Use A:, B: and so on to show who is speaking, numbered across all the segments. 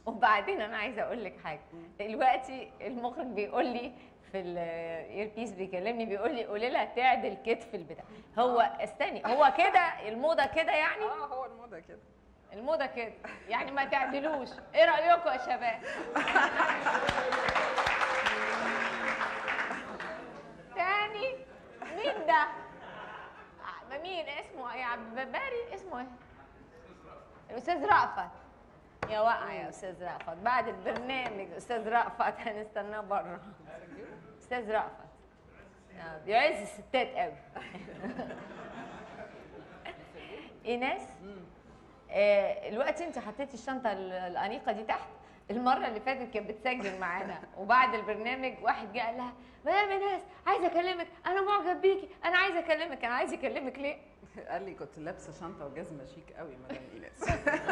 A: وبعدين انا عايزه اقول لك حاجه دلوقتي المخرج بيقول لي في الايربيس بيكلمني بيقول لي قولي لها تعدل كتف البتاع هو استني هو كده الموضه كده يعني
B: اه هو الموضه كده
A: الموضه كده يعني ما تعدلوش ايه رايكم يا شباب تاني مين ده ع- مين اسمه يا عبد باري اسمه ايه الاستاذ رأفت يا وقع يا استاذ رأفت بعد البرنامج استاذ رأفت هنستناه بره استاذ رأفت آه، بيعز الستات قوي ايناس آه، دلوقتي انت حطيتي الشنطه ال- الانيقه دي تحت المره اللي فاتت كانت بتسجل معانا وبعد البرنامج واحد جه قال لها مدام ايناس عايزه اكلمك انا معجب بيكي انا عايزه اكلمك انا عايزه اكلمك ليه
B: قال لي كنت لابسه شنطه وجزمه شيك قوي مدام ايناس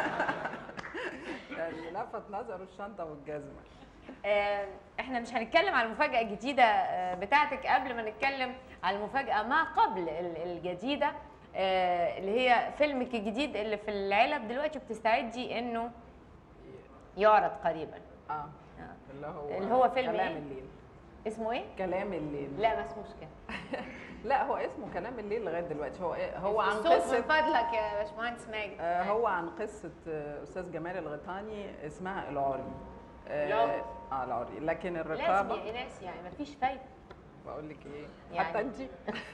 B: يعني لفت نظره الشنطه والجزمه
A: آه، احنا مش هنتكلم على المفاجاه الجديده آه، بتاعتك قبل ما نتكلم على المفاجاه ما قبل ال- الجديده آه، اللي هي فيلمك الجديد اللي في العلب دلوقتي بتستعدي انه يعرض قريبا
B: اه
A: آه.
B: اللي هو
A: اللي هو فيلم
B: كلام
A: إيه؟
B: الليل
A: اسمه ايه
B: كلام الليل
A: لا ما اسموش كده
B: لا هو اسمه كلام الليل لغايه دلوقتي هو إيه؟ هو عن
A: الصوت من
B: قصه
A: فضلك يا باشمهندس ماجد
B: آه هو عن قصه آه، استاذ جمال الغيطاني اسمها العري
A: العري.
B: اه آه، العري لكن
A: لازم
B: الرقابه
A: يا ايناس يعني مفيش فايده
B: بقول لك ايه
A: يعني-
B: حتى انت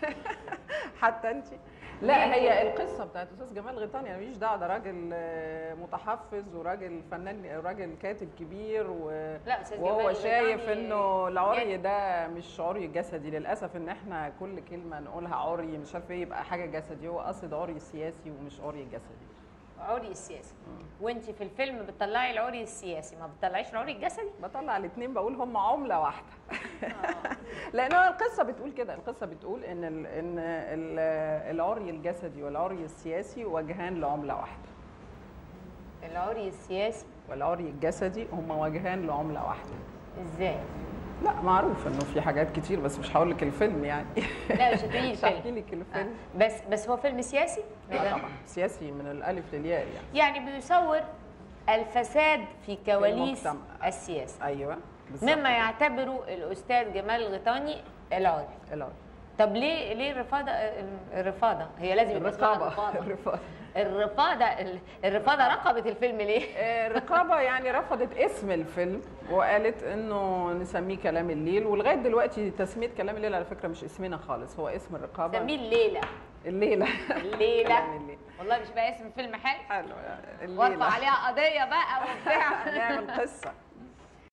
B: حتى انت لا
A: ليه؟
B: هي القصه بتاعت استاذ جمال غيطاني انا ماليش دعوه ده راجل آه، متحفظ وراجل فنان راجل كاتب كبير و...
A: لا استاذ
B: وهو
A: جمال
B: شايف
A: الغيطاني
B: انه العري
A: جد.
B: ده مش عري جسدي للاسف ان احنا كل كلمه نقولها عري مش عارف ايه يبقى حاجه جسدي هو قصد عري سياسي ومش عري جسدي
A: عري السياسي وانت في الفيلم بتطلعي العري السياسي ما بتطلعيش العري الجسدي
B: بطلع الاثنين بقول هم عمله واحده لان هو القصه بتقول كده القصه بتقول ان ال ان ال العري الجسدي والعري السياسي وجهان لعمله واحده
A: العري السياسي
B: والعري الجسدي هم وجهان لعمله واحده
A: ازاي
B: لا معروف انه في حاجات كتير بس مش هقول لك الفيلم يعني
A: لا مش هتقولي
B: مش هحكي
A: الفيلم
B: لك الفيلم
A: آه. بس بس هو فيلم سياسي
B: لا طبعا سياسي من الالف للياء يعني
A: يعني بيصور الفساد في كواليس
B: المجتمع.
A: السياسه
B: ايوه بالظبط
A: مما يعتبره الاستاذ جمال الغيطاني العري
B: العري
A: طب ليه ليه الرفاضه الرفاضه هي لازم يبقى اسمها
B: الرقابه
A: الرفاضه
B: الرقابه
A: الرفاضه ال- الرفاضه رقبت الفيلم ليه
B: آه، الرقابه يعني رفضت اسم الفيلم وقالت انه نسميه كلام الليل ولغايه دلوقتي تسميه كلام الليل على فكره مش اسمنا خالص هو اسم الرقابه
A: سميه الليله
B: الليله
A: الليله
B: كلام الليل
A: والله مش بقى اسم فيلم حلو
B: حلو يعني
A: وارفع
B: الليله
A: عليها قضيه بقى وبتاع
B: نعمل قصه